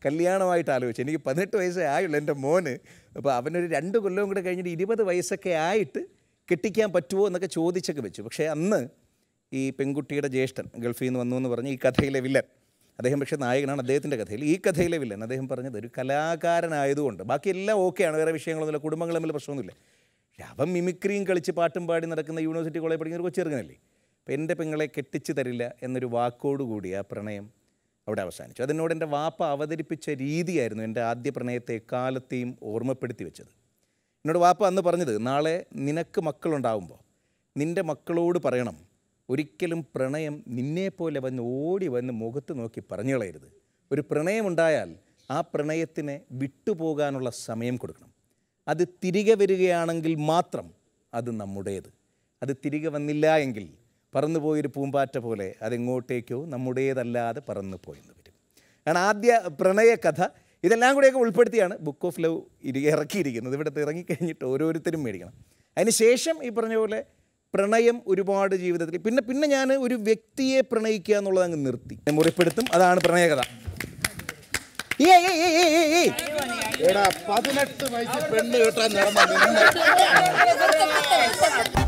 കല്യാണമായിട്ട് ആലോചിച്ചു എനിക്ക് പതിനെട്ട് വയസ്സേ ആയുള്ളൂ എൻ്റെ മോന് അപ്പോൾ അവനൊരു രണ്ട് കൊല്ലവും കൂടെ കഴിഞ്ഞിട്ട് ഇരുപത് വയസ്സൊക്കെ ആയിട്ട് കെട്ടിക്കാൻ പറ്റുമോ എന്നൊക്കെ ചോദിച്ചൊക്കെ വെച്ചു പക്ഷേ അന്ന് ഈ പെൺകുട്ടിയുടെ ജ്യേഷ്ഠൻ ഗൾഫിൽ നിന്ന് വന്നു എന്ന് പറഞ്ഞ് ഈ കഥയിലെ വില്ലൻ അദ്ദേഹം പക്ഷേ നായകനാണ് അദ്ദേഹത്തിൻ്റെ കഥയിൽ ഈ കഥയിലെ വില്ലൻ അദ്ദേഹം പറഞ്ഞത് ഒരു കലാകാരനായതുകൊണ്ട് ബാക്കി എല്ലാം ഓക്കെയാണ് വേറെ വിഷയങ്ങളൊന്നുമില്ല കുടുംബങ്ങൾ തമ്മിൽ പ്രശ്നമൊന്നുമില്ല പക്ഷേ അവൻ മിമിക്രിയും കളിച്ച് പാട്ടും പാടി നടക്കുന്ന യൂണിവേഴ്സിറ്റി കോളേജ് പഠിക്കുന്ന ഒരു കൊച്ചിറങ്ങനല്ലേ അപ്പോൾ എൻ്റെ പെങ്ങളെ കെട്ടിച്ച് തരില്ല എന്നൊരു വാക്കോടുകൂടി ആ പ്രണയം അവിടെ അവസാനിച്ചു അതിനോട് എൻ്റെ വാപ്പ അവതരിപ്പിച്ച രീതിയായിരുന്നു എൻ്റെ ആദ്യ പ്രണയത്തെ എക്കാലത്തെയും ഓർമ്മപ്പെടുത്തി വെച്ചത് എന്നോട് വാപ്പ അന്ന് പറഞ്ഞത് നാളെ നിനക്ക് മക്കളുണ്ടാവുമ്പോൾ നിൻ്റെ മക്കളോട് പറയണം ഒരിക്കലും പ്രണയം നിന്നെപ്പോലെ വന്ന് ഓടി വന്ന് മുഖത്ത് നോക്കി പറഞ്ഞു കളയരുത് ഒരു പ്രണയമുണ്ടായാൽ ആ പ്രണയത്തിന് വിട്ടുപോകാനുള്ള സമയം കൊടുക്കണം അത് തിരികെ വരികയാണെങ്കിൽ മാത്രം അത് നമ്മുടേത് അത് തിരികെ വന്നില്ല എങ്കിൽ പറന്നുപോയൊരു പൂമ്പാറ്റ പോലെ അതെങ്ങോട്ടേക്കോ നമ്മുടേതല്ലാതെ പറന്നു പോയെന്ന് വരും കാരണം ആദ്യ പ്രണയ കഥ ഇതെല്ലാം കൂടെയൊക്കെ ഉൾപ്പെടുത്തിയാണ് ബുക്ക് ഓഫ് ലവ് ഇരി ഇറക്കിയിരിക്കുന്നത് ഇവിടുത്തെ ഇറങ്ങിക്കഴിഞ്ഞിട്ട് ഓരോരുത്തരും മേടിക്കണം അതിന് ശേഷം ഈ പറഞ്ഞ പോലെ പ്രണയം ഒരുപാട് ജീവിതത്തിൽ പിന്നെ പിന്നെ ഞാൻ ഒരു വ്യക്തിയെ പ്രണയിക്കുക എന്നുള്ളത് അങ്ങ് നിർത്തി ഞാൻ മുറിപ്പെടുത്തും അതാണ് പ്രണയകഥ ഏയ് ഏയ് ഏയ് ഏയ് ഏയ് ഏയ് എടാ പതിനെട്ട് വയസ്സിൽ പെണ്ണ് കിട്ടാൻ നടന്ന നിന്നെ